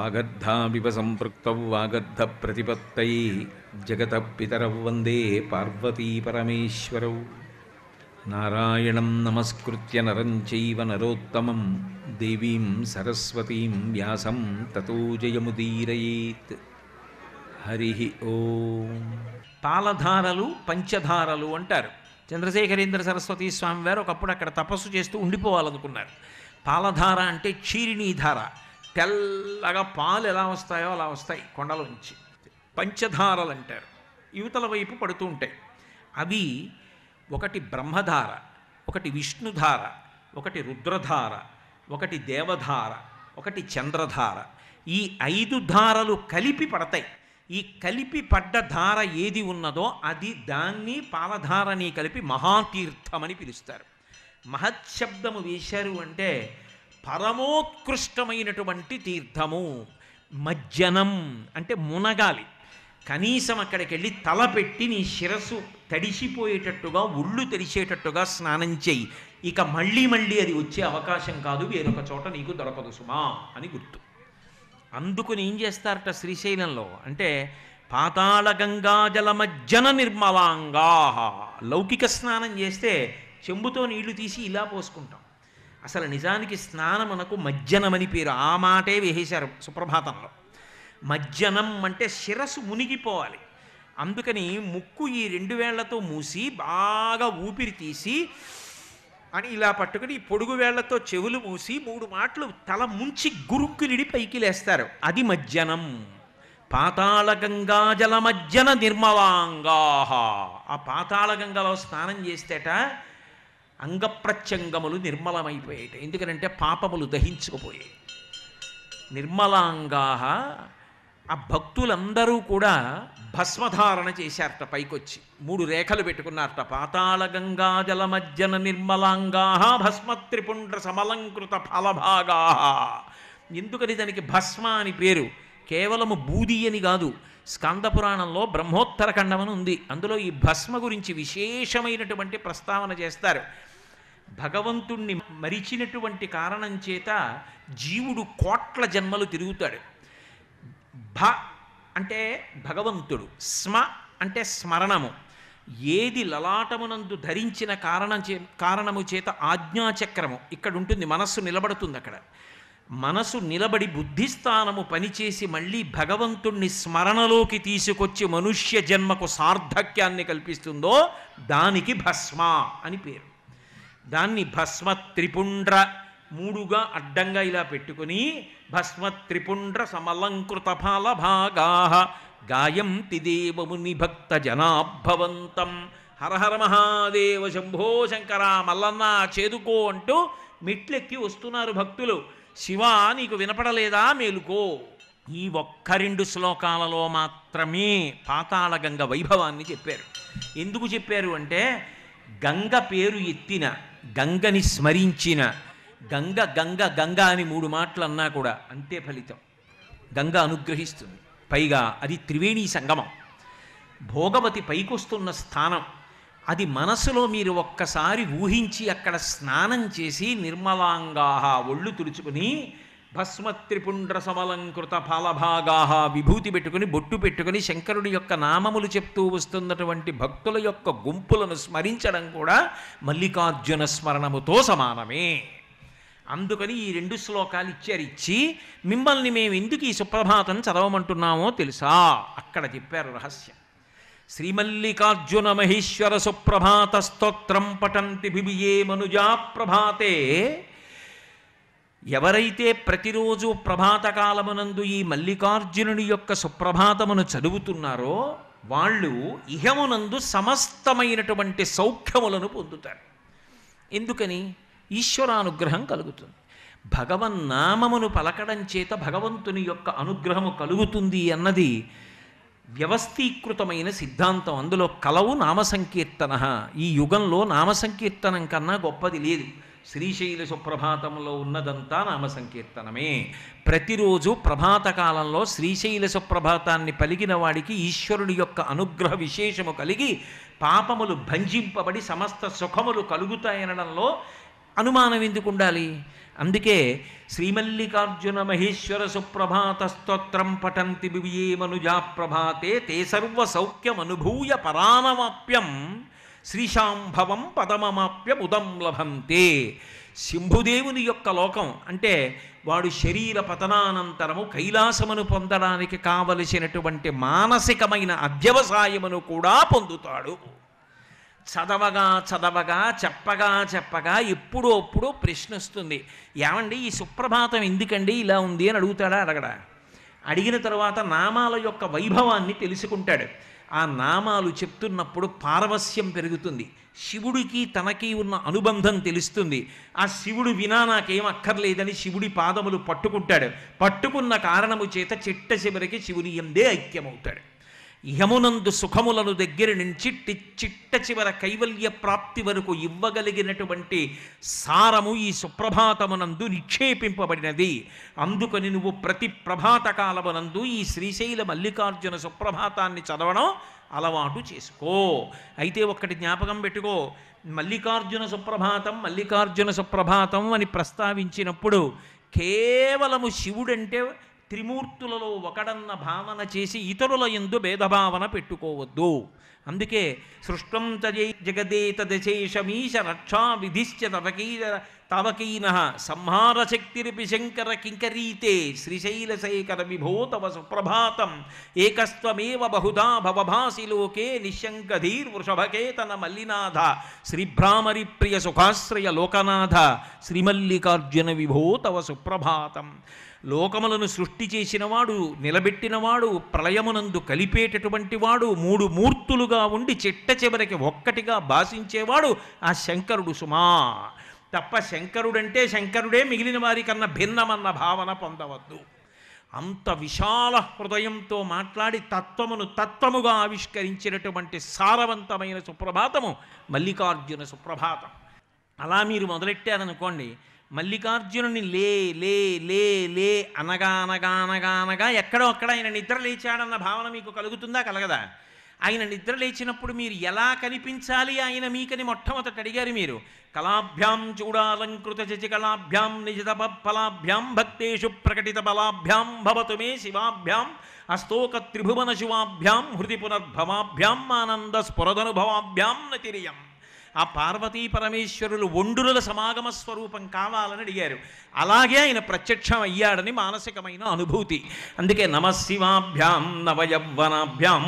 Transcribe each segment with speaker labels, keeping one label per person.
Speaker 1: వాగర్ధావివ సంపృక్తౌ వాగర్ధ ప్రతిపత్తయే జగత పితరౌ వందే పార్వతీ పరమేశ్వరౌ నారాయణం నమస్కృత్య నరం చైవ నరోత్తమం దేవీం సరస్వతీం వ్యాసం తతో జయముదీరయేత్ హరి ఓం పాలధారలు పంచధారలు అంటారు చంద్రశేఖరేంద్ర సరస్వతి స్వామి వారు ఒకప్పుడు అక్కడ తపస్సు చేస్తూ ఉండిపోవాలనుకున్నారు పాలధార అంటే క్షీరిణీ ధార తెల్లగా పాలు ఎలా వస్తాయో అలా వస్తాయి కొండలోంచి పంచధారలు అంటారు యువతల వైపు పడుతూ ఉంటాయి అవి ఒకటి బ్రహ్మధార ఒకటి విష్ణుధార ఒకటి రుద్రధార ఒకటి దేవధార ఒకటి చంద్రధార ఈ ఐదు ధారలు కలిపి పడతాయి ఈ కలిపి పడ్డ ధార ఏది ఉన్నదో అది దాన్ని పాలధారని కలిపి మహాతీర్థమని పిలుస్తారు మహత్శబ్దము వేశారు అంటే పరమోత్కృష్టమైనటువంటి తీర్థము మజ్జనం అంటే మునగాలి కనీసం అక్కడికి వెళ్ళి తల పెట్టి నీ శిరస్సు తడిసిపోయేటట్టుగా ఒళ్ళు తెరిచేటట్టుగా స్నానం చేయి ఇక మళ్ళీ మళ్ళీ అది వచ్చే అవకాశం కాదు వేరొక చోట నీకు దొరకదు సుమా అని గుర్తు అందుకుని ఏం చేస్తారట శ్రీశైలంలో అంటే పాతాళ గంగా జలమజ్జన నిర్మలాంగా లౌకిక స్నానం చేస్తే చెంబుతో నీళ్లు తీసి ఇలా పోసుకుంటాం అసలు నిజానికి స్నానమునకు మజ్జనమని పేరు ఆ మాటే వేసేశారు సుప్రభాతంలో మజ్జనం అంటే శిరస్సు మునిగిపోవాలి అందుకని ముక్కు ఈ రెండు వేళ్లతో మూసి బాగా ఊపిరి తీసి అని ఇలా పట్టుకుని ఈ పొడుగు వేళ్లతో చెవులు మూసి మూడు మాటలు తల ముంచి గురుక్కునిడి పైకి లేస్తారు అది మజ్జనం పాతాళ గంగా జల మజ్జన నిర్మలాంగా ఆ పాతాళ గంగలో స్నానం చేస్తేట అంగప్రత్యంగములు నిర్మలమైపోయాయి ఎందుకంటే పాపములు దహించుకుపోయాయి నిర్మలాంగా ఆ భక్తులందరూ కూడా భస్మధారణ చేశారట పైకొచ్చి మూడు రేఖలు పెట్టుకున్నారట పాతాళ గంగా జలమజ్జన నిర్మలాంగా భస్మత్రిపుండ్ర సమలంకృత ఫలభాగా ఎందుకని దానికి భస్మ అని పేరు కేవలము బూది అని కాదు స్కంద పురాణంలో బ్రహ్మోత్తర ఖండమని ఉంది అందులో ఈ భస్మ గురించి విశేషమైనటువంటి ప్రస్తావన చేస్తారు భగవంతుణ్ణి మరిచినటువంటి కారణం చేత జీవుడు కోట్ల జన్మలు తిరుగుతాడు భ అంటే భగవంతుడు స్మ అంటే స్మరణము ఏది లలాటమునందు ధరించిన కారణం చే కారణము చేత ఆజ్ఞాచక్రము ఇక్కడ ఉంటుంది మనస్సు నిలబడుతుంది అక్కడ మనసు నిలబడి బుద్ధిస్థానము పనిచేసి మళ్ళీ భగవంతుణ్ణి స్మరణలోకి తీసుకొచ్చి మనుష్య జన్మకు సార్థక్యాన్ని కల్పిస్తుందో దానికి భస్మ అని పేరు దాన్ని భస్మ త్రిపుండ్ర మూడుగా అడ్డంగా ఇలా పెట్టుకుని భస్మ త్రిపుండ్ర సమలంకృత ఫల భాగా గాయంతి దేవముని భక్త జనాభవంతం హరహర మహాదేవ శంభో శంకర మల్లన్న చేదుకో అంటూ మెట్లెక్కి వస్తున్నారు భక్తులు శివ నీకు వినపడలేదా మేలుకో ఈ ఒక్క రెండు శ్లోకాలలో మాత్రమే పాతాళ గంగ వైభవాన్ని చెప్పారు ఎందుకు చెప్పారు అంటే గంగ పేరు ఎత్తిన గంగని స్మరించిన గంగ గంగ గంగ అని మూడు మాటలు అన్నా కూడా అంతే ఫలితం గంగ అనుగ్రహిస్తుంది పైగా అది త్రివేణి సంగమం భోగవతి పైకొస్తున్న స్థానం అది మనసులో మీరు ఒక్కసారి ఊహించి అక్కడ స్నానం చేసి నిర్మలాంగాహ ఒళ్ళు తుడుచుకుని భస్మత్రిపుండ్ర సమలంకృత ఫలభాగాహ విభూతి పెట్టుకుని బొట్టు పెట్టుకుని శంకరుడి యొక్క నామములు చెప్తూ వస్తున్నటువంటి భక్తుల యొక్క గుంపులను స్మరించడం కూడా మల్లికార్జున స్మరణముతో సమానమే అందుకని ఈ రెండు శ్లోకాలు ఇచ్చారు ఇచ్చి మిమ్మల్ని మేము ఎందుకు ఈ సుప్రభాతం చదవమంటున్నామో తెలుసా అక్కడ చెప్పారు రహస్యం శ్రీమల్లికార్జున మహేశ్వర సుప్రభాత స్తోత్రం పఠంతి బిబియే మనుజా ప్రభాతే ఎవరైతే ప్రతిరోజు ప్రభాత కాలమునందు ఈ మల్లికార్జునుని యొక్క సుప్రభాతమును చదువుతున్నారో వాళ్ళు ఇహమునందు సమస్తమైనటువంటి సౌఖ్యములను పొందుతారు ఎందుకని ఈశ్వరానుగ్రహం కలుగుతుంది భగవన్నామమును పలకడం చేత భగవంతుని యొక్క అనుగ్రహము కలుగుతుంది అన్నది వ్యవస్థీకృతమైన సిద్ధాంతం అందులో కలవు నామ సంకీర్తన ఈ యుగంలో నామ సంకీర్తనం కన్నా గొప్పది లేదు శ్రీశైల సుప్రభాతంలో ఉన్నదంతా నామ సంకీర్తనమే ప్రతిరోజు ప్రభాత కాలంలో శ్రీశైల సుప్రభాతాన్ని పలికిన వాడికి ఈశ్వరుడి యొక్క అనుగ్రహ విశేషము కలిగి పాపములు భంజింపబడి సమస్త సుఖములు కలుగుతాయనడంలో అనుమానం ఎందుకు ఉండాలి అందుకే శ్రీమల్లికార్జున మహేశ్వర సుప్రభాత స్తోత్రం పఠంతి బివియే మనుజా ప్రభాతే తే సర్వ సౌఖ్యమనుభూయ పరానమాప్యం శ్రీశాంభవం పదమమాప్యముదం లభంతే శంభుదేవుని యొక్క లోకం అంటే వాడు శరీర పతనానంతరము కైలాసమును పొందడానికి కావలసినటువంటి మానసికమైన అధ్యవసాయమును కూడా పొందుతాడు చదవగా చదవగా చెప్పగా చెప్పగా ఎప్పుడో అప్పుడు ప్రశ్న వస్తుంది ఏమండి ఈ సుప్రభాతం ఎందుకండి ఇలా ఉంది అని అడుగుతాడా అడగడా అడిగిన తర్వాత నామాల యొక్క వైభవాన్ని తెలుసుకుంటాడు ఆ నామాలు చెప్తున్నప్పుడు పారవస్యం పెరుగుతుంది శివుడికి తనకి ఉన్న అనుబంధం తెలుస్తుంది ఆ శివుడు వినా నాకేం అక్కర్లేదని శివుడి పాదములు పట్టుకుంటాడు పట్టుకున్న కారణము చేత చిట్ట చివరికి శివుని ఎందే ఐక్యమవుతాడు ఇహమునందు సుఖములను దగ్గర నుంచి టి- చిట్ట చివర కైవల్య ప్రాప్తి వరకు ఇవ్వగలిగినటువంటి సారము ఈ సుప్రభాతమునందు నిక్షేపింపబడినది అందుకని నువ్వు ప్రతి ప్రభాత కాలమునందు ఈ శ్రీశైల మల్లికార్జున సుప్రభాతాన్ని చదవడం అలవాటు చేసుకో అయితే ఒక్కటి జ్ఞాపకం పెట్టుకో మల్లికార్జున సుప్రభాతం మల్లికార్జున సుప్రభాతం అని ప్రస్తావించినప్పుడు కేవలము శివుడంటే త్రిమూర్తులలో ఒకడన్న భావన చేసి ఇతరుల ఎందు భేదభావన పెట్టుకోవద్దు అందుకే సృష్టం తజే జగదేతదశేషమీశ రక్షా విధిశ్చ తవకీన తవకీన సంహార శక్తిరిపి శంకర కింకరీతే శ్రీశైలశేఖర విభో తవ సుప్రభాతం ఏకస్త్వమేవ బహుధా భవభాసి లోకే నిశంకధీర్వృషభకేతన మల్లినాథ శ్రీభ్రామరి ప్రియ సుఖాశ్రయ లోకనాథ శ్రీమల్లికార్జున విభో తవ సుప్రభాతం లోకములను సృష్టి చేసినవాడు నిలబెట్టినవాడు ప్రళయమునందు కలిపేటటువంటి వాడు మూడు మూర్తులుగా ఉండి చిట్ట చివరికి ఒక్కటిగా భాషించేవాడు ఆ శంకరుడు సుమా తప్ప శంకరుడంటే శంకరుడే మిగిలిన వారి కన్నా భిన్నమన్న భావన పొందవద్దు అంత విశాల హృదయంతో మాట్లాడి తత్వమును తత్వముగా ఆవిష్కరించినటువంటి సారవంతమైన సుప్రభాతము మల్లికార్జున సుప్రభాతం అలా మీరు మొదలెట్టారనుకోండి మల్లికార్జునుని లే లే లే లే అనగా అనగా అనగా అనగా ఎక్కడో అక్కడ ఆయన నిద్ర లేచాడన్న భావన మీకు కలుగుతుందా కలగదా ఆయన నిద్ర లేచినప్పుడు మీరు ఎలా కనిపించాలి ఆయన మీకని మొట్టమొదట అడిగారు మీరు కళాభ్యాం చూడాలంకృత చచికళాభ్యాం నిజితప ఫలాభ్యాం భక్తేషు ప్రకటిత బలాభ్యాం భవతు మే శివాభ్యాం అస్తోక త్రిభువన శివాభ్యాం హృది పునర్భవాభ్యాం ఆనంద స్ఫురదనుభవాభ్యాం నతిరియం ఆ పార్వతీ పరమేశ్వరులు ఒండుల సమాగమ స్వరూపం కావాలని అడిగారు అలాగే ఆయన ప్రత్యక్షం అయ్యాడని మానసికమైన అనుభూతి అందుకే నమశివాభ్యాం నవయవ్వనాభ్యాం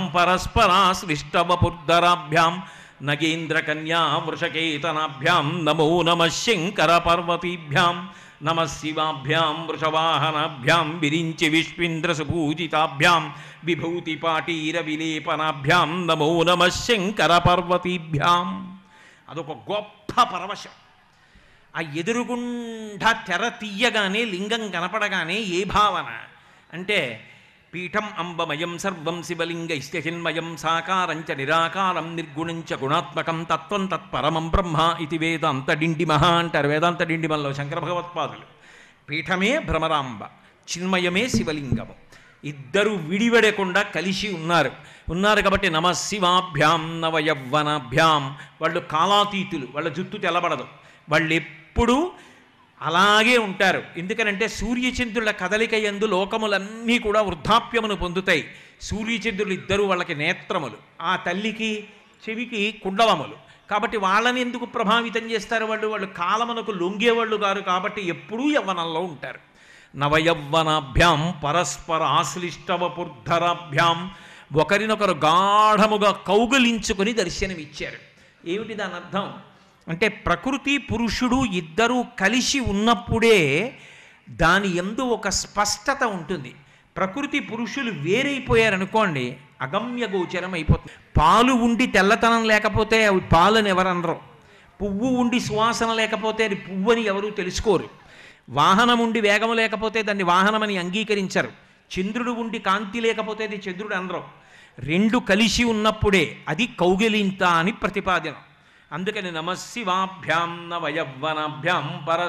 Speaker 1: పరస్పరాశ్లిష్టవపుర్ధరాభ్యాం నగేంద్ర కన్యా వృషకేతనాభ్యాం నమో నమ శంకర పార్వతీభ్యాం నమ శివాభ్యాం వృషవాహనాభ్యాం విరించి విష్పింద్ర సుపూజితాభ్యాం విభూతి పాటీర విలేపనాభ్యాం నమో నమ శంకర పార్వతీభ్యాం అదొక గొప్ప పరవశం ఆ ఎదురుగుండా తెర తీయగానే లింగం కనపడగానే ఏ భావన అంటే పీఠం అంబమయం సర్వం శివలింగ ఇష్టచిన్మయం సాకారంచ నిరాకారం నిర్గుణంచ గుణాత్మకం తత్వం తత్పరమం బ్రహ్మ ఇది వేదాంత డిండిమహ అంటారు వేదాంత డిండిమల్లో శంకర భగవత్పాదులు పీఠమే భ్రమరాంబ చిన్మయమే శివలింగము ఇద్దరు విడివడకుండా కలిసి ఉన్నారు ఉన్నారు కాబట్టి నమ శివాభ్యాం నవయవ్వనాభ్యాం వాళ్ళు కాలాతీతులు వాళ్ళ జుత్తు తెల్లబడదు వాళ్ళు ఎప్పుడూ అలాగే ఉంటారు ఎందుకనంటే సూర్యచంద్రుల కదలిక ఎందు లోకములన్నీ కూడా వృద్ధాప్యమును పొందుతాయి సూర్యచంద్రులు ఇద్దరు వాళ్ళకి నేత్రములు ఆ తల్లికి చెవికి కుండలములు కాబట్టి వాళ్ళని ఎందుకు ప్రభావితం చేస్తారు వాళ్ళు వాళ్ళు కాలమునకు లొంగేవాళ్ళు కారు కాబట్టి ఎప్పుడూ యవ్వనంలో ఉంటారు నవయవ్వనాభ్యాం పరస్పర ఆశ్లిష్టవపుర్ధరాభ్యాం ఒకరినొకరు గాఢముగా కౌగలించుకొని దర్శనమిచ్చారు ఏమిటి దాని అర్థం అంటే ప్రకృతి పురుషుడు ఇద్దరూ కలిసి ఉన్నప్పుడే దాని ఎందు ఒక స్పష్టత ఉంటుంది ప్రకృతి పురుషులు వేరైపోయారనుకోండి అగమ్య గోచరం అయిపోతుంది పాలు ఉండి తెల్లతనం లేకపోతే అవి పాలని ఎవరనరు పువ్వు ఉండి సువాసన లేకపోతే అది పువ్వు అని ఎవరూ తెలుసుకోరు వాహనం ఉండి వేగము లేకపోతే దాన్ని వాహనమని అంగీకరించరు చంద్రుడు ఉండి కాంతి లేకపోతే అది చంద్రుడు అనరు రెండు కలిసి ఉన్నప్పుడే అది కౌగిలింత అని ప్రతిపాదన అందుకని నమశివాభ్యాం నవయవ్వనాభ్యాం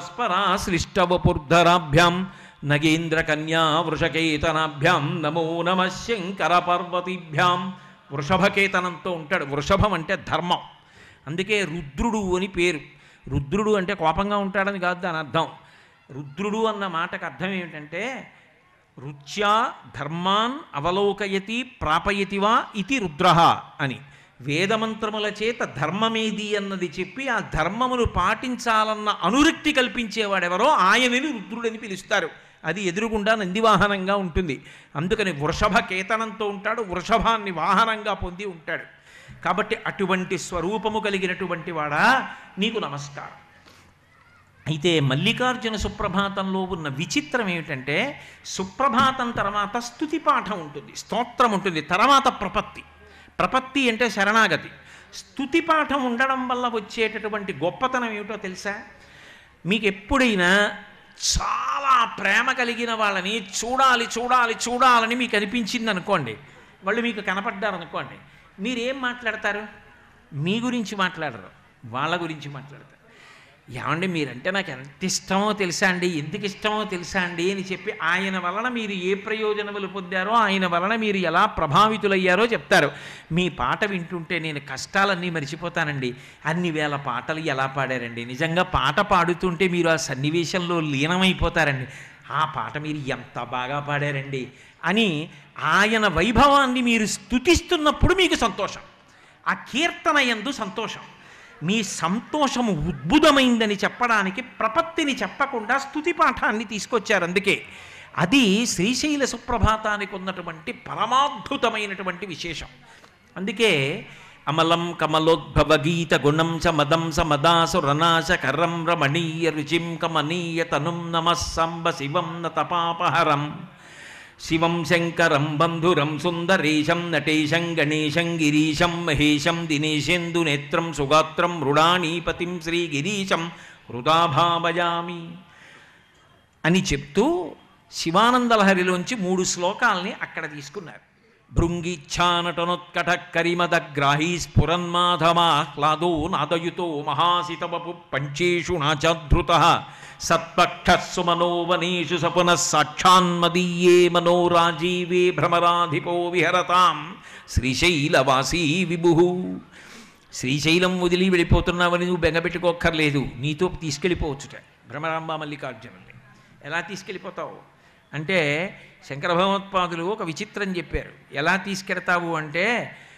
Speaker 1: పరస్పరాశ్లిష్టవపుర్ధరాభ్యాం నగేంద్ర కన్యా వృషకేతనాభ్యాం నమో నమ శంకర పార్వతీభ్యాం వృషభకేతనంతో ఉంటాడు వృషభం అంటే ధర్మం అందుకే రుద్రుడు అని పేరు రుద్రుడు అంటే కోపంగా ఉంటాడని కాదు దాని అర్థం రుద్రుడు అన్న మాటకు అర్థం ఏమిటంటే రుచ్యా ధర్మాన్ అవలోకయతి ప్రాపయతివా ఇది రుద్ర అని వేదమంత్రముల చేత ధర్మమేది అన్నది చెప్పి ఆ ధర్మమును పాటించాలన్న అనురక్తి కల్పించేవాడెవరో ఆయనని రుద్రుడని పిలుస్తారు అది ఎదురుగుండా నందివాహనంగా ఉంటుంది అందుకని వృషభ కేతనంతో ఉంటాడు వృషభాన్ని వాహనంగా పొంది ఉంటాడు కాబట్టి అటువంటి స్వరూపము కలిగినటువంటి వాడా నీకు నమస్కారం అయితే మల్లికార్జున సుప్రభాతంలో ఉన్న విచిత్రం ఏమిటంటే సుప్రభాతం తర్వాత స్తుతి పాఠం ఉంటుంది స్తోత్రం ఉంటుంది తర్వాత ప్రపత్తి ప్రపత్తి అంటే శరణాగతి స్తుతి పాఠం ఉండడం వల్ల వచ్చేటటువంటి గొప్పతనం ఏమిటో తెలుసా మీకు ఎప్పుడైనా చాలా ప్రేమ కలిగిన వాళ్ళని చూడాలి చూడాలి చూడాలని మీకు అనిపించింది అనుకోండి వాళ్ళు మీకు కనపడ్డారు అనుకోండి మీరేం మాట్లాడతారు మీ గురించి మాట్లాడరు వాళ్ళ గురించి మాట్లాడతారు ఏమండి మీరంటే నాకు ఎంత ఇష్టమో తెలుసా అండి ఎందుకు ఇష్టమో తెలుసా అండి అని చెప్పి ఆయన వలన మీరు ఏ ప్రయోజనములు పొందారో ఆయన వలన మీరు ఎలా ప్రభావితులయ్యారో చెప్తారు మీ పాట వింటుంటే నేను కష్టాలన్నీ మర్చిపోతానండి అన్ని వేల పాటలు ఎలా పాడారండి నిజంగా పాట పాడుతుంటే మీరు ఆ సన్నివేశంలో లీనమైపోతారండి ఆ పాట మీరు ఎంత బాగా పాడారండి అని ఆయన వైభవాన్ని మీరు స్తుతిస్తున్నప్పుడు మీకు సంతోషం ఆ కీర్తన ఎందు సంతోషం మీ సంతోషము ఉద్భుతమైందని చెప్పడానికి ప్రపత్తిని చెప్పకుండా స్తుతి పాఠాన్ని తీసుకొచ్చారు అందుకే అది శ్రీశైల సుప్రభాతానికి ఉన్నటువంటి పరమాద్భుతమైనటువంటి విశేషం అందుకే అమలం కమలోద్భవ గీత గుణం చ మదం స మదాసు రనాశ కరం రమణీయ రుచిం కమనీయ తనుం నమ సంబ శివం న తపాపహరం శివం శంకరం బంధురం సుందరేశం నటేశం గణేశం గిరీశం మహేశం దినేశేందు నేత్రం సుగాత్రం మృడానీపతిం శ్రీగిరీశం హృదాభావయామి అని చెప్తూ శివానందలహరిలోంచి మూడు శ్లోకాల్ని అక్కడ తీసుకున్నారు భృంగిచ్ఛానటనోత్కట కరిమదగ్రాహీ స్ఫురన్మాధమాహ్లాదో నాదయుతో మహాసితవపు పంచేషు నాచాధృత సత్పక్షస్సు మనోవనేషు సపునః సాక్షాన్మదీయే మనోరాజీవే భ్రమరాధిపో విహరతాం శ్రీశైలవాసీ విభు శ్రీశైలం వదిలి వెళ్ళిపోతున్నావని నువ్వు బెంగపెట్టుకోక్కర్లేదు నీతో తీసుకెళ్ళిపోవచ్చుట భ్రమరాంబ మల్లికార్జునుల్ని ఎలా తీసుకెళ్ళిపోతావు అంటే శంకర భగవత్పాదులు ఒక విచిత్రం చెప్పారు ఎలా తీసుకెడతావు అంటే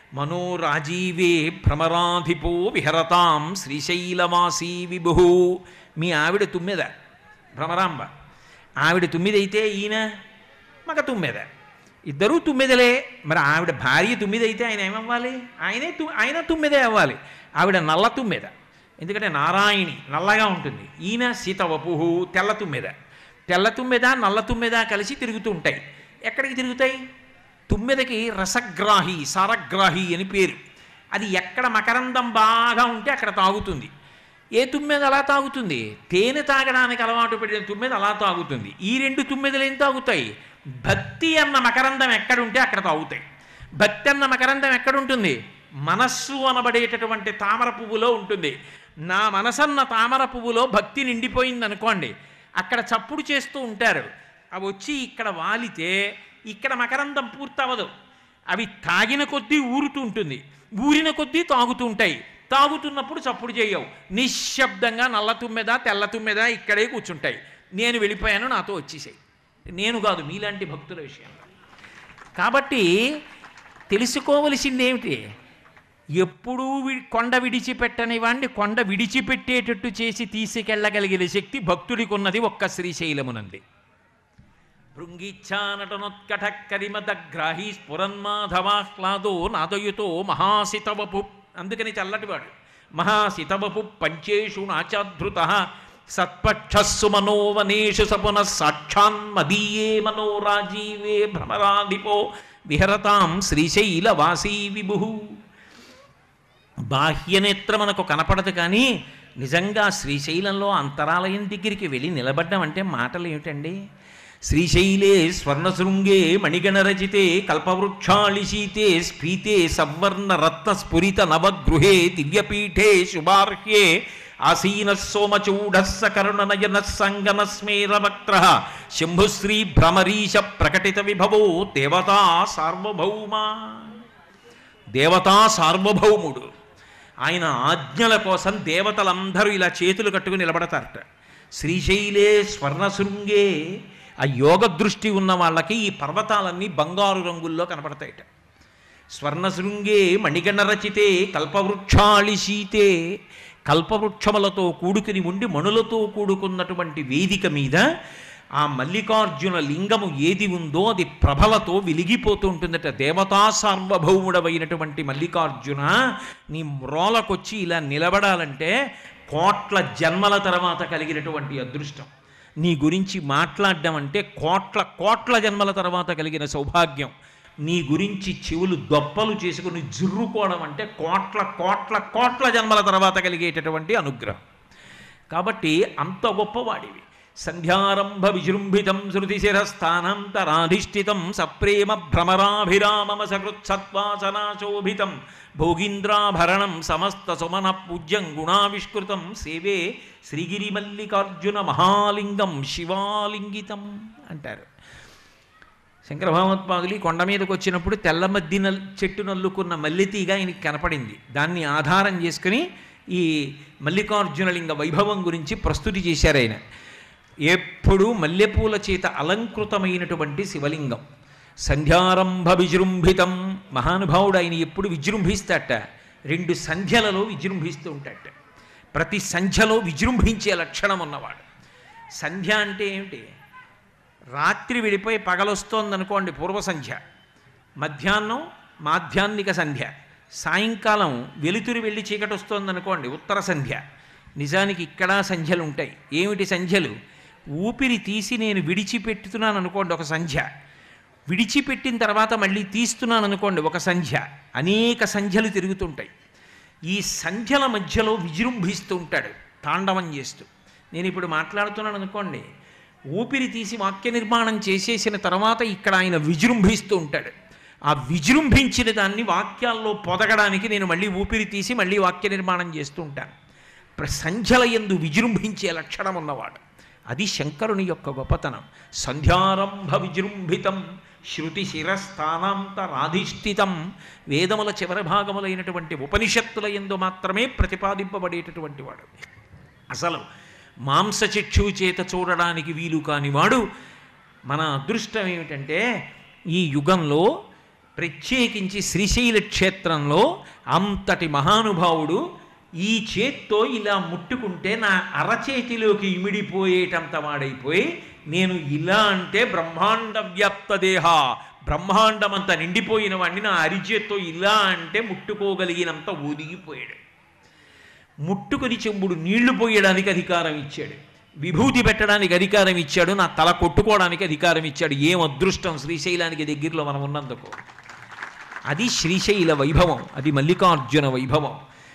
Speaker 1: మనోరాజీవే భ్రమరాధిపో విహరతాం శ్రీశైలవాసీ విభు మీ ఆవిడ తుమ్మెద భ్రమరాంబ ఆవిడ తుమ్మిదైతే ఈయన మగ తుమ్మెద ఇద్దరూ తుమ్మెదలే మరి ఆవిడ భార్య తుమ్మిదైతే ఆయన ఏమవ్వాలి ఆయనే తు ఆయన తుమ్మెదే అవ్వాలి ఆవిడ నల్ల తుమ్మెద ఎందుకంటే నారాయణి నల్లగా ఉంటుంది ఈయన సీతవపుహు తెల్ల తుమ్మెద తెల్ల తుమ్మెద నల్ల తుమ్మెద కలిసి తిరుగుతూ ఉంటాయి ఎక్కడికి తిరుగుతాయి తుమ్మెదకి రసగ్రాహి సారగ్రాహి అని పేరు అది ఎక్కడ మకరందం బాగా ఉంటే అక్కడ తాగుతుంది ఏ తుమ్మెద అలా తాగుతుంది తేనె తాగడానికి అలవాటు పడిన తుమ్మెద అలా తాగుతుంది ఈ రెండు తుమ్మెదలు ఏం తాగుతాయి భక్తి అన్న మకరందం ఎక్కడుంటే అక్కడ తాగుతాయి భక్తి అన్న మకరందం ఎక్కడుంటుంది మనస్సు అనబడేటటువంటి తామర పువ్వులో ఉంటుంది నా మనసన్న తామర పువ్వులో భక్తి నిండిపోయింది అనుకోండి అక్కడ చప్పుడు చేస్తూ ఉంటారు అవి వచ్చి ఇక్కడ వాలితే ఇక్కడ మకరందం పూర్తవదు అవి తాగిన కొద్దీ ఊరుతూ ఉంటుంది ఊరిన కొద్దీ తాగుతూ ఉంటాయి తాగుతున్నప్పుడు చప్పుడు చేయవు నిశ్శబ్దంగా నల్ల తుమ్మెద తెల్ల తుమ్మెద ఇక్కడే కూర్చుంటాయి నేను వెళ్ళిపోయాను నాతో వచ్చేసాయి నేను కాదు మీలాంటి భక్తుల విషయంలో కాబట్టి తెలుసుకోవలసింది ఏమిటి ఎప్పుడూ వి- కొండ విడిచిపెట్టని వాణ్ణి కొండ విడిచిపెట్టేటట్టు చేసి తీసుకెళ్ళగలిగిన శక్తి భక్తుడికి ఉన్నది ఒక్క శ్రీశైలమునంది భృంగిచ్చానటనోత్కట కరిమదగ్రాహి స్ఫురన్మాధవాహ్లాదో నాదయుతో మహాసితవపు అందుకని చల్లటివాడు మహాసితవపు పంచేషు నాచాధృత సత్పక్షస్సు మనోవనేషు సపున సాక్షాన్మదీయే మనోరాజీవే భ్రమరాధిపో విహరతాం శ్రీశైలవాసీ విభు బాహ్యనేత్రం మనకు కనపడదు కానీ నిజంగా శ్రీశైలంలో అంతరాలయం దగ్గరికి వెళ్ళి నిలబడ్డం అంటే మాటలు ఏమిటండి శ్రీశైలే స్వర్ణశృంగే మణిగణరచితే కల్పవృక్షాళిశీతే స్ఫీతే సవర్ణ రత్న స్ఫురిత నవగృహే దివ్యపీఠే శుభార్హ్యే ఆసీన సోమచూఢ సకరుణనయన సంగమ స్మేరవక్త్ర శంభుశ్రీ భ్రమరీశ ప్రకటిత విభవో దేవతా సార్వభౌమా దేవతా సార్వభౌముడు ఆయన ఆజ్ఞల కోసం దేవతలందరూ ఇలా చేతులు కట్టుకుని నిలబడతారట శ్రీశైలే స్వర్ణశృంగే ఆ యోగ దృష్టి ఉన్న వాళ్ళకి ఈ పర్వతాలన్నీ బంగారు రంగుల్లో కనపడతాయట స్వర్ణశృంగే మణిగణ రచితే కల్పవృక్షాళి శీతే కల్పవృక్షములతో కూడుకుని ఉండి మణులతో కూడుకున్నటువంటి వేదిక మీద ఆ మల్లికార్జున లింగము ఏది ఉందో అది ప్రభలతో వెలిగిపోతూ ఉంటుందట దేవతా సార్వభౌముడవైనటువంటి మల్లికార్జున నీ మ్రోలకొచ్చి ఇలా నిలబడాలంటే కోట్ల జన్మల తర్వాత కలిగినటువంటి అదృష్టం నీ గురించి మాట్లాడడం అంటే కోట్ల కోట్ల జన్మల తర్వాత కలిగిన సౌభాగ్యం నీ గురించి చెవులు దొప్పలు చేసుకుని జుర్రుకోవడం అంటే కోట్ల కోట్ల కోట్ల జన్మల తర్వాత కలిగేటటువంటి అనుగ్రహం కాబట్టి అంత గొప్పవాడివి సంధ్యారంభ విజృంభితం శృతిశిరస్థానాంతరాధిష్ఠితం సప్రేమ భ్రమరాభిరామమ సకృత్సత్వాసనాశోభితం భోగీంద్రాభరణం సమస్త సుమన పూజ్యం గుణావిష్కృతం సేవే శ్రీగిరి మల్లికార్జున మహాలింగం శివాలింగితం అంటారు శంకర భగవత్పాదులు ఈ కొండ మీదకి వచ్చినప్పుడు తెల్ల మద్ది నల్ చెట్టు నల్లుకున్న మల్లెతీగా ఆయనకి కనపడింది దాన్ని ఆధారం చేసుకుని ఈ మల్లికార్జునలింగ వైభవం గురించి ప్రస్తుతి చేశారు ఆయన ఎప్పుడూ మల్లెపూల చేత అలంకృతమైనటువంటి శివలింగం సంధ్యారంభ విజృంభితం మహానుభావుడు ఆయన ఎప్పుడు విజృంభిస్తాట రెండు సంధ్యలలో విజృంభిస్తూ ఉంటాట ప్రతి సంధ్యలో విజృంభించే లక్షణం ఉన్నవాడు సంధ్య అంటే ఏమిటి రాత్రి విడిపోయి పగలొస్తోందనుకోండి పూర్వ సంధ్య మధ్యాహ్నం మాధ్యాహ్నిక సంధ్య సాయంకాలం వెలుతురు వెళ్ళి చీకటి వస్తోందనుకోండి ఉత్తర సంధ్య నిజానికి ఇక్కడ సంధ్యలు ఉంటాయి ఏమిటి సంధ్యలు ఊపిరి తీసి నేను విడిచిపెట్టుతున్నాను అనుకోండి ఒక సంధ్య విడిచిపెట్టిన తర్వాత మళ్ళీ తీస్తున్నాను అనుకోండి ఒక సంధ్య అనేక సంధ్యలు తిరుగుతుంటాయి ఈ సంధ్యల మధ్యలో విజృంభిస్తూ ఉంటాడు తాండవం చేస్తూ నేను ఇప్పుడు మాట్లాడుతున్నాను అనుకోండి ఊపిరి తీసి వాక్య నిర్మాణం చేసేసిన తర్వాత ఇక్కడ ఆయన విజృంభిస్తూ ఉంటాడు ఆ విజృంభించిన దాన్ని వాక్యాల్లో పొదగడానికి నేను మళ్ళీ ఊపిరి తీసి మళ్ళీ వాక్య నిర్మాణం చేస్తూ ఉంటాను ప్ర- సంధ్యల ఎందు విజృంభించే లక్షణం ఉన్నవాడు అది శంకరుని యొక్క గొప్పతనం సంధ్యారంభ విజృంభితం శృతి శిరస్థానాంతరాధిష్ఠితం వేదముల చివరి భాగములైనటువంటి ఉపనిషత్తుల ఎందు మాత్రమే ప్రతిపాదింపబడేటటువంటి వాడు అసలు మాంసచక్షు చేత చూడడానికి వీలు కానివాడు మన అదృష్టం ఏమిటంటే ఈ యుగంలో ప్రత్యేకించి శ్రీశైల క్షేత్రంలో అంతటి మహానుభావుడు ఈ చేత్తో ఇలా ముట్టుకుంటే నా అరచేతిలోకి ఇమిడిపోయేటంత వాడైపోయి నేను ఇలా అంటే బ్రహ్మాండ వ్యాప్త దేహ బ్రహ్మాండమంతా నిండిపోయిన వాడిని నా అరిచేత్తో ఇలా అంటే ముట్టుకోగలిగినంత ఒదిగిపోయాడు ముట్టుకుని చెంబుడు నీళ్లు పోయడానికి అధికారం ఇచ్చాడు విభూతి పెట్టడానికి అధికారం ఇచ్చాడు నా తల కొట్టుకోవడానికి అధికారం ఇచ్చాడు ఏం అదృష్టం శ్రీశైలానికి దగ్గరలో మనం ఉన్నందుకు అది శ్రీశైల వైభవం అది మల్లికార్జున వైభవం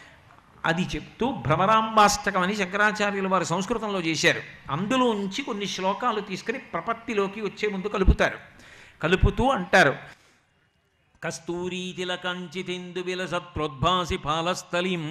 Speaker 1: అది చెప్తూ భ్రమరాంబాష్టకం అని శంకరాచార్యులు వారు సంస్కృతంలో చేశారు అందులోంచి కొన్ని శ్లోకాలు తీసుకుని ప్రపత్తిలోకి వచ్చే ముందు కలుపుతారు కలుపుతూ అంటారు కస్తూరీతిలకంచితిందు విలసత్ప్రోద్భాసి పాలస్థలీం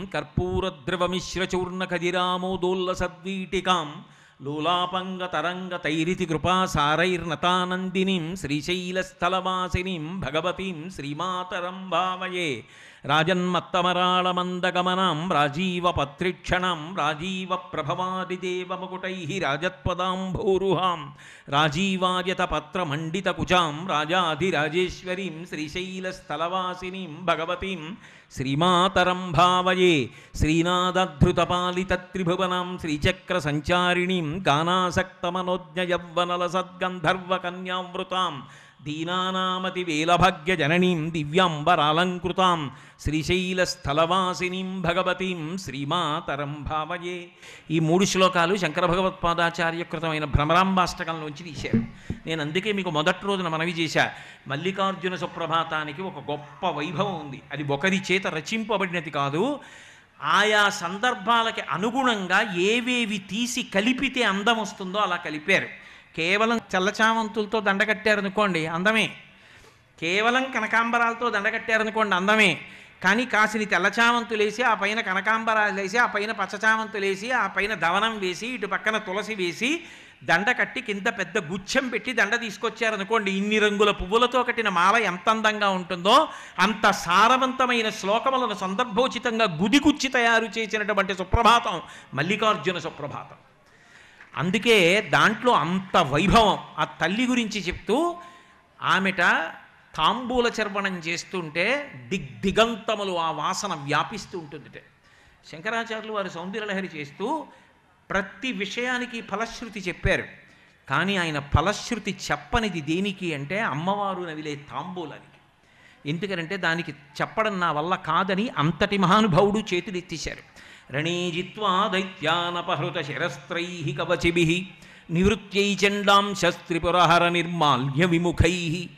Speaker 1: కర్పూరద్రవమిశ్రచూర్ణఖదిరామోదోల్ల సద్వీటికాం లోలాపంగ తరంగ తైరితి కృపా సారైర్నతానందినీం శ్రీశైలస్థలవాసినీం భగవతీం శ్రీమాతరం భావయే రాజన్మత్తమరాళమందగమనాం రాజీవపత్రిక్షణం రాజీవ ప్రభవాదిదేవముకుటై రాజత్పదాంభూరుహాం రాజీవాయతపత్రమండితకుచాం రాజాధిరాజేశ్వరీం శ్రీశైలస్థలవాసినీం భగవతీం శ్రీమాతరం భావయే శ్రీనాదధృతపాలితత్రిభువనాం శ్రీచక్రసంచారిణీం గానాసక్తమనోజ్ఞయవ్వనల సద్గంధర్వకన్యావృతాం దీనానామతి వేలభాగ్య జననీం దివ్యాంబరాలంకృతాం శ్రీశైలస్థలవాసినీం భగవతీం శ్రీమాతరం భావయే ఈ మూడు శ్లోకాలు శంకర భగవత్పాదాచార్యకృతమైన భ్రమరాంబాష్టకంలోంచి తీశారు నేను అందుకే మీకు మొదటి రోజున మనవి చేశా మల్లికార్జున సుప్రభాతానికి ఒక గొప్ప వైభవం ఉంది అది ఒకరి చేత రచింపబడినది కాదు ఆయా సందర్భాలకి అనుగుణంగా ఏవేవి తీసి కలిపితే అందం వస్తుందో అలా కలిపారు కేవలం చల్లచామంతులతో దండ కట్టారనుకోండి అందమే కేవలం కనకాంబరాలతో దండ కట్టారనుకోండి అందమే కానీ కాసిని తెల్లచామంతులు వేసి ఆ పైన కనకాంబరాలు వేసి ఆ పైన పచ్చచామంతులు వేసి ఆ పైన దవనం వేసి ఇటు పక్కన తులసి వేసి దండ కట్టి కింద పెద్ద గుచ్చం పెట్టి దండ తీసుకొచ్చారనుకోండి ఇన్ని రంగుల పువ్వులతో కట్టిన మాల ఎంత అందంగా ఉంటుందో అంత సారవంతమైన శ్లోకములను సందర్భోచితంగా గుదిగుచ్చి తయారు చేసినటువంటి సుప్రభాతం మల్లికార్జున సుప్రభాతం అందుకే దాంట్లో అంత వైభవం ఆ తల్లి గురించి చెప్తూ ఆమెట తాంబూల చర్వణం చేస్తుంటే దిగ్దిగంతములు ఆ వాసన వ్యాపిస్తూ ఉంటుందిట శంకరాచార్యులు వారు సౌందర్యలహరి చేస్తూ ప్రతి విషయానికి ఫలశ్రుతి చెప్పారు కానీ ఆయన ఫలశ్రుతి చెప్పనిది దేనికి అంటే అమ్మవారు నవిలే తాంబూలానికి ఎందుకనంటే దానికి చెప్పడం నా వల్ల కాదని అంతటి మహానుభావుడు చేతులెత్తేశారు రణీజిత్వా దైత్యానపహృత శిరస్త్రై కవచిభి నివృత్యై చండాంశస్త్రిపురహర నిర్మాల్య విముఖై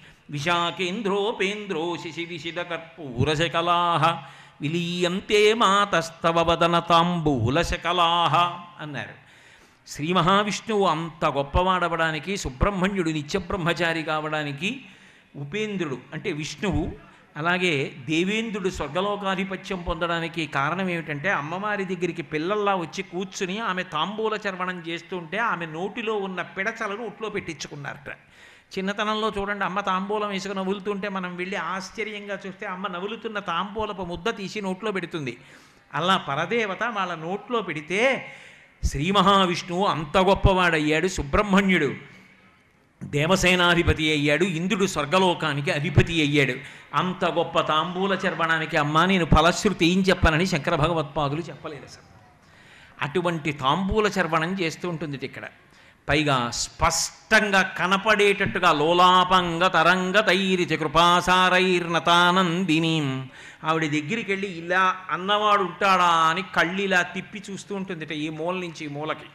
Speaker 1: విశాఖేంద్రోపేంద్రో శిశి విశిద కర్పూరశకలా విలీయంతే మాతస్తవ వదన తాంబూలశకలా అన్నారు శ్రీ మహావిష్ణువు అంత గొప్పవాడవడానికి సుబ్రహ్మణ్యుడు నిత్యబ్రహ్మచారి కావడానికి ఉపేంద్రుడు అంటే విష్ణువు అలాగే దేవేంద్రుడు స్వర్గలోకాధిపత్యం పొందడానికి కారణం ఏమిటంటే అమ్మవారి దగ్గరికి పిల్లల్లా వచ్చి కూర్చుని ఆమె తాంబూల చర్వణం చేస్తుంటే ఆమె నోటిలో ఉన్న పిడచలను ఒట్లో పెట్టించుకున్నారట చిన్నతనంలో చూడండి అమ్మ తాంబూలం వేసుకుని నవ్వులుతుంటే మనం వెళ్ళి ఆశ్చర్యంగా చూస్తే అమ్మ నవ్వులుతున్న తాంబూలపు ముద్ద తీసి నోట్లో పెడుతుంది అలా పరదేవత వాళ్ళ నోట్లో పెడితే శ్రీ మహావిష్ణువు అంత గొప్పవాడయ్యాడు సుబ్రహ్మణ్యుడు దేవసేనాధిపతి అయ్యాడు ఇంద్రుడు స్వర్గలోకానికి అధిపతి అయ్యాడు అంత గొప్ప తాంబూల చర్వణానికి అమ్మా నేను ఫలశ్రుతి ఏం చెప్పనని శంకర భగవత్పాదులు చెప్పలేదు అసలు అటువంటి తాంబూల చర్వణం చేస్తూ ఉంటుంది ఇక్కడ పైగా స్పష్టంగా కనపడేటట్టుగా లోలాపంగ తరంగ తైరిచి కృపాసారైర్నతానందినీం ఆవిడ దగ్గరికి వెళ్ళి ఇలా అన్నవాడు ఉంటాడా అని కళ్ళు ఇలా తిప్పి చూస్తూ ఉంటుంది ఈ మూల నుంచి ఈ మూలకి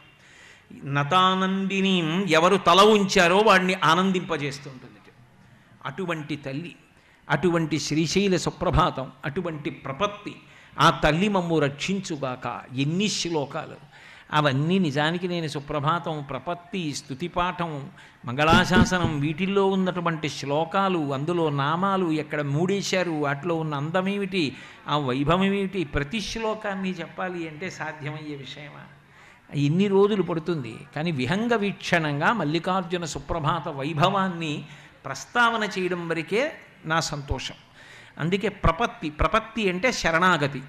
Speaker 1: నతానందిని ఎవరు తల ఉంచారో వాడిని ఆనందింపజేస్తుంటుంది అటువంటి తల్లి అటువంటి శ్రీశైల సుప్రభాతం అటువంటి ప్రపత్తి ఆ తల్లి మమ్ము రక్షించుగాక ఎన్ని శ్లోకాలు అవన్నీ నిజానికి నేను సుప్రభాతం ప్రపత్తి స్థుతిపాఠం మంగళాశాసనం వీటిల్లో ఉన్నటువంటి శ్లోకాలు అందులో నామాలు ఎక్కడ మూడేశారు వాటిలో ఉన్న అందమేమిటి ఆ వైభవం ఏమిటి ప్రతి శ్లోకాన్ని చెప్పాలి అంటే సాధ్యమయ్యే విషయమా ఎన్ని రోజులు పడుతుంది కానీ విహంగ వీక్షణంగా మల్లికార్జున సుప్రభాత వైభవాన్ని ప్రస్తావన చేయడం వరకే నా సంతోషం అందుకే ప్రపత్తి ప్రపత్తి అంటే శరణాగతి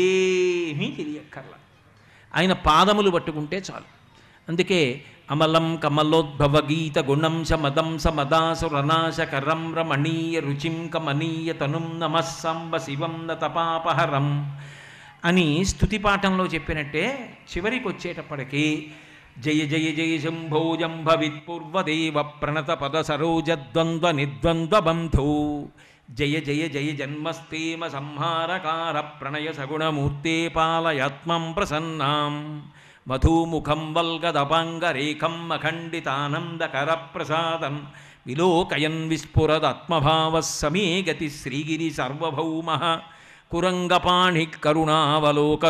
Speaker 1: ఏమీ తెలియక్కర్లా ఆయన పాదములు పట్టుకుంటే చాలు అందుకే అమలం కమలోద్భవ గీత గుణం సమదం సమదాసురనాశకరం రమణీయ రుచిం కమనీయ తనుం నమస్సంబ శివం నతపాపహరం అని స్థుతిపాఠంలో చెప్పినట్టే చివరికి వచ్చేటప్పటికి జయ జయ జయ శంభో జంభవిత్ పూర్వదేవ ప్రణత పద సరోజ ద్వంద్వ నిద్వంద్వ బంధో జయ జయ జయ జన్మస్తేమ సంహారకార ప్రణయ సగుణమూర్తే పాలయాత్మం ప్రసన్నాం మధుముఖం వల్గదపాంగరేఖం అఖండితానందకర ప్రసాదం విలోకయన్ విస్ఫురదాత్మభావ సమే గతి శ్రీగిరి సార్వభౌమ కురంగపాణి కరుణావలోక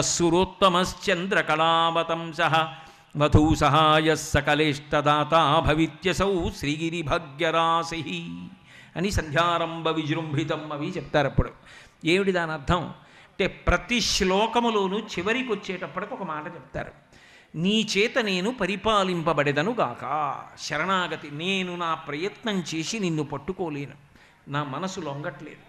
Speaker 1: సురోత్తమశ్చంద్రకళావతంస మధుసహాయ సకలేష్టదాత భవిత్యసౌ శ్రీగిరిభాగ్యరాశి అని సంధ్యారంభ విజృంభితం అవి చెప్తారు అప్పుడు ఏమిటి దాని అర్థం అంటే ప్రతి శ్లోకములోనూ చివరికి వచ్చేటప్పటికి ఒక మాట చెప్తారు నీ చేత నేను పరిపాలింపబడెదను గాక శరణాగతి నేను నా ప్రయత్నం చేసి నిన్ను పట్టుకోలేను నా మనసు లొంగట్లేదు